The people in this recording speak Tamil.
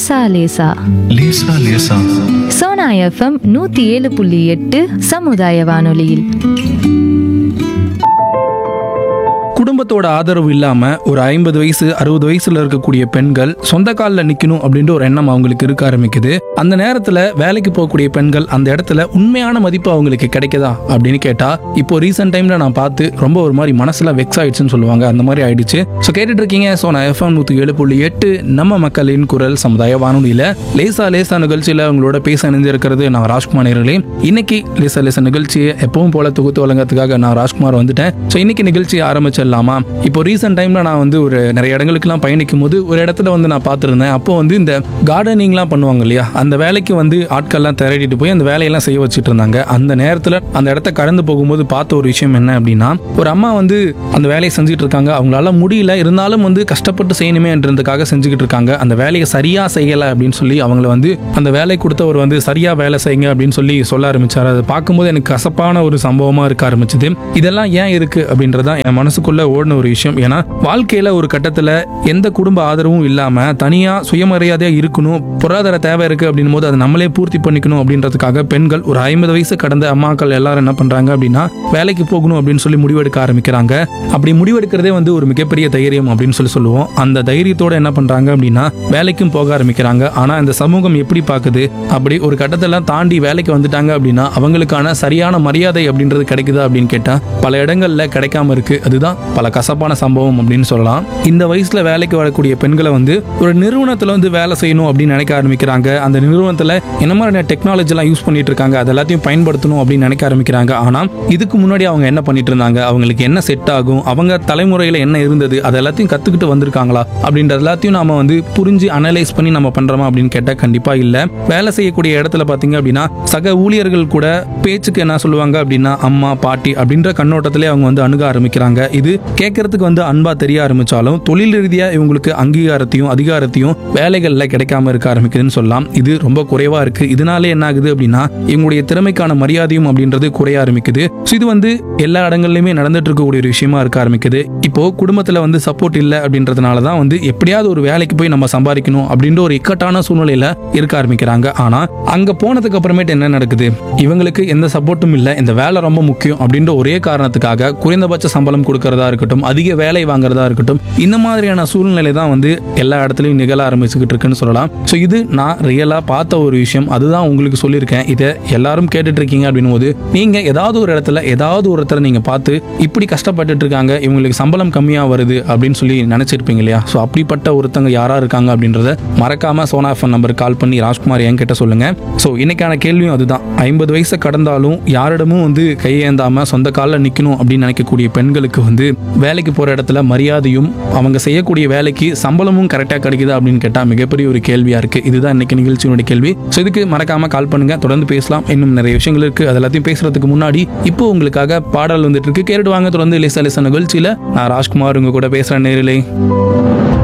லேசா லேசா லேசா லேசா சோனா எஃப்எம் நூத்தி ஏழு புள்ளி எட்டு சமுதாய வானொலியில் குடும்பத்தோட ஆதரவு இல்லாம ஒரு ஐம்பது வயசு அறுபது வயசுல இருக்கக்கூடிய பெண்கள் சொந்த காலில் நிக்கணும் அப்படின்ற ஒரு எண்ணம் அவங்களுக்கு இருக்க ஆரம்பிக்குது அந்த நேரத்துல வேலைக்கு போகக்கூடிய பெண்கள் அந்த இடத்துல உண்மையான மதிப்பு அவங்களுக்கு கிடைக்குதா அப்படின்னு கேட்டா இப்போ ரீசெண்ட் டைம்ல நான் பார்த்து ரொம்ப ஒரு மாதிரி மனசுல வெக்ஸ் ஆயிடுச்சுன்னு சொல்லுவாங்க அந்த மாதிரி ஆயிடுச்சு ஸோ கேட்டுட்டு இருக்கீங்க ஸோ நான் எஃப்எம் நூத்தி ஏழு புள்ளி எட்டு நம்ம மக்களின் குரல் சமுதாய வானொலியில லேசா லேசா நிகழ்ச்சியில உங்களோட பேச இணைஞ்சிருக்கிறது நான் ராஜ்குமார் நேயர்களே இன்னைக்கு லேசா லேசா நிகழ்ச்சியை எப்பவும் போல தொகுத்து வழங்குறதுக்காக நான் ராஜ்குமார் வந்துட்டேன் ஸோ இன்னைக்கு நிகழ்ச்சி ஆரம்பிச்சிடலாமா இப்போ ரீசெண்ட் டைம்ல நான் வந்து ஒரு நிறைய இடங்களுக்குலாம் பயணிக்கும் போது ஒரு இடத்துல வந்து நான் பார்த்துருந்தேன் அப்போ வந்து இந்த கார்டனிங்லாம் பண்ணுவாங்க இல்லையா அந்த வேலைக்கு வந்து ஆட்கள்லாம் திரட்டிட்டு போய் அந்த வேலையெல்லாம் செய்ய வச்சுட்டு இருந்தாங்க அந்த நேரத்தில் அந்த இடத்த கடந்து போகும்போது பார்த்த ஒரு விஷயம் என்ன அப்படின்னா ஒரு அம்மா வந்து அந்த வேலையை செஞ்சுட்டு இருக்காங்க அவங்களால முடியல இருந்தாலும் வந்து கஷ்டப்பட்டு செய்யணுமேன்றதுக்காக செஞ்சுக்கிட்டு இருக்காங்க அந்த வேலையை சரியா செய்யலை அப்படின்னு சொல்லி அவங்கள வந்து அந்த வேலை கொடுத்தவர் வந்து சரியா வேலை செய்யுங்க அப்படின்னு சொல்லி சொல்ல ஆரம்பிச்சார் அதை பார்க்கும்போது எனக்கு கசப்பான ஒரு சம்பவமா இருக்க ஆரம்பிச்சது இதெல்லாம் ஏன் இருக்கு அப்படின்றதான் என் மனசுக்குள்ள ஓடின ஒரு விஷயம் ஏன்னா வாழ்க்கையில ஒரு கட்டத்துல எந்த குடும்ப ஆதரவும் இல்லாம தனியா சுயமரியாதையா இருக்கணும் பொருளாதார தேவை இருக்கு அப்படின்னும் போது அதை நம்மளே பூர்த்தி பண்ணிக்கணும் அப்படின்றதுக்காக பெண்கள் ஒரு ஐம்பது வயசு கடந்த அம்மாக்கள் எல்லாரும் என்ன பண்றாங்க அப்படின்னா வேலைக்கு போகணும் அப்படின்னு சொல்லி முடிவெடுக்க ஆரம்பிக்கிறாங்க அப்படி முடிவெடுக்கிறதே வந்து ஒரு மிகப்பெரிய தைரியம் அப்படின்னு சொல்லி சொல்லுவோம் அந்த தைரியத்தோட என்ன பண்றாங்க அப்படின்னா வேலைக்கும் போக ஆரம்பிக்கிறாங்க ஆனா இந்த சமூகம் எப்படி பார்க்குது அப்படி ஒரு கட்டத்தெல்லாம் தாண்டி வேலைக்கு வந்துட்டாங்க அப்படின்னா அவங்களுக்கான சரியான மரியாதை அப்படின்றது கிடைக்குதா அப்படின்னு கேட்டா பல இடங்கள்ல கிடைக்காம இருக்கு அதுதான் பல கசப்பான சம்பவம் அப்படின்னு சொல்லலாம் இந்த வயசுல வேலைக்கு வரக்கூடிய பெண்களை வந்து ஒரு நிறுவனத்துல வந்து வேலை செய்யணும் அப்படின்னு நினைக்க ஆரம்பிக்கிறாங்க அந்த நிறுவனத்துல என்ன மாதிரி டெக்னாலஜி எல்லாம் யூஸ் பண்ணிட்டு இருக்காங்க அது எல்லாத்தையும் பயன்படுத்தணும் அப்படின்னு நினைக்க ஆரம்பிக்கிறாங்க ஆனா இதுக்கு முன்னாடி அவங்க என்ன பண்ணிட்டு இருந்தாங்க அவங்களுக்கு என்ன செட் ஆகும் அவங்க தலைமுறையில என்ன இருந்தது அது எல்லாத்தையும் கத்துக்கிட்டு வந்திருக்காங்களா அப்படின்ற எல்லாத்தையும் நாம வந்து புரிஞ்சு அனலைஸ் பண்ணி நம்ம பண்றோமா அப்படின்னு கேட்டா கண்டிப்பா இல்ல வேலை செய்யக்கூடிய இடத்துல பாத்தீங்க அப்படின்னா சக ஊழியர்கள் கூட பேச்சுக்கு என்ன சொல்லுவாங்க அப்படின்னா அம்மா பாட்டி அப்படின்ற கண்ணோட்டத்திலே அவங்க வந்து அணுக ஆரம்பிக்கிறாங்க இது கேட்கறதுக்கு வந்து அன்பா தெரிய ஆரம்பிச்சாலும் தொழில் ரீதியா இவங்களுக்கு அங்கீகாரத்தையும் அதிகாரத்தையும் வேலைகள்ல கிடைக்காம இருக்க ஆரம்பிக்குதுன்னு சொல்லலாம் இது ரொம்ப குறைவா இருக்கு இதனாலே என்ன ஆகுது அப்படின்னா இவங்களுடைய திறமைக்கான மரியாதையும் அப்படின்றது குறைய ஆரம்பிக்குது ஸோ இது வந்து எல்லா இடங்கள்லயுமே நடந்துட்டு இருக்கக்கூடிய ஒரு விஷயமா இருக்க ஆரம்பிக்குது இப்போ குடும்பத்துல வந்து சப்போர்ட் இல்லை அப்படின்றதுனால தான் வந்து எப்படியாவது ஒரு வேலைக்கு போய் நம்ம சம்பாதிக்கணும் அப்படின்ற ஒரு இக்கட்டான சூழ்நிலையில இருக்க ஆரம்பிக்கிறாங்க ஆனா அங்க போனதுக்கு அப்புறமேட்டு என்ன நடக்குது இவங்களுக்கு எந்த சப்போர்ட்டும் இல்லை இந்த வேலை ரொம்ப முக்கியம் அப்படின்ற ஒரே காரணத்துக்காக குறைந்தபட்ச சம்பளம் கொடுக்கறதா இருக்கட்டும் அதிக வேலை வாங்குறதா இருக்கட்டும் இந்த மாதிரியான சூழ்நிலை தான் வந்து எல்லா இடத்துலையும் நிகழ ஆரம்பிச்சுக்கிட்டு இருக்குன்னு சொல்லலாம் ஸோ இது நான் ரியலா பார்த்த ஒரு விஷயம் அதுதான் உங்களுக்கு சொல்லியிருக்கேன் இதை எல்லாரும் கேட்டுட்டு இருக்கீங்க அப்படின்னும் போது நீங்க ஏதாவது ஒரு இடத்துல ஏதாவது ஒரு இடத்துல நீங்க பார்த்து இப்படி கஷ்டப்பட்டுட்டு இருக்காங்க இவங்களுக்கு சம்பளம் கம்மியா வருது அப்படின்னு சொல்லி நினைச்சிருப்பீங்க இல்லையா ஸோ அப்படிப்பட்ட ஒருத்தங்க யாரா இருக்காங்க அப்படின்றத மறக்காம சோனா ஃபோன் நம்பர் கால் பண்ணி ராஜ்குமார் என்கிட்ட சொல்லுங்க ஸோ இன்னைக்கான கேள்வியும் அதுதான் ஐம்பது வயசை கடந்தாலும் யாரிடமும் வந்து கையேந்தாம சொந்த காலில் நிற்கணும் அப்படின்னு நினைக்கக்கூடிய பெண்களுக்கு வந்து வேலைக்கு போற இடத்துல மரியாதையும் அவங்க செய்யக்கூடிய வேலைக்கு சம்பளமும் கரெக்டாக கிடைக்குதா அப்படின்னு கேட்டால் மிகப்பெரிய ஒரு கேள்வியா இருக்கு இதுதான் இன்னைக்கு நிகழ்ச்சியினுடைய கேள்வி ஸோ இதுக்கு மறக்காம கால் பண்ணுங்க தொடர்ந்து பேசலாம் இன்னும் நிறைய விஷயங்கள் இருக்கு அது எல்லாத்தையும் பேசுறதுக்கு முன்னாடி இப்போ உங்களுக்காக பாடல் வந்துட்டு இருக்கு கேட்டுட்டு வாங்க தொடர்ந்து லேசா லேசா நிகழ்ச்சியில நான் ராஜ்குமார் உங்க கூட பேசுறேன் நேரிலே